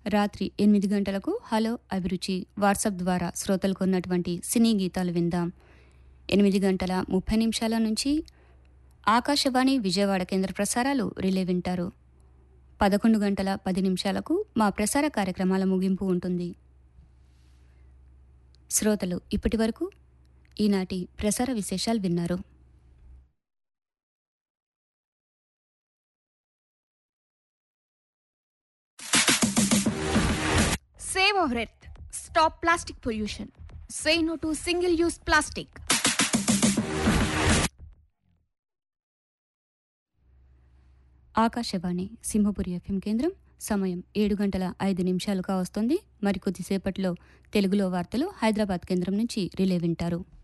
రాత్రి ఎనిమిది గంటలకు హలో అభిరుచి వాట్సాప్ ద్వారా శ్రోతలకు ఉన్నటువంటి సినీ గీతాలు విందాం ఎనిమిది గంటల ముప్పై నిమిషాల నుంచి ఆకాశవాణి విజయవాడ కేంద్ర ప్రసారాలు రిలే వింటారు పదకొండు గంటల పది నిమిషాలకు మా ప్రసార కార్యక్రమాల ముగింపు ఉంటుంది శ్రోతలు ఇప్పటి వరకు ఈనాటి ప్రసార విశేషాలు విన్నారు Save our earth. Stop plastic pollution. Say no to single use plastic. Akashvani Simhapuri FM కేంద్రం సమయం ఏడు గంటల ఐదు నిమిషాలుగా వస్తుంది మరికొద్దిసేపట్లో తెలుగులో వార్తలు హైదరాబాద్ కేంద్రం నుంచి రిలే వింటారు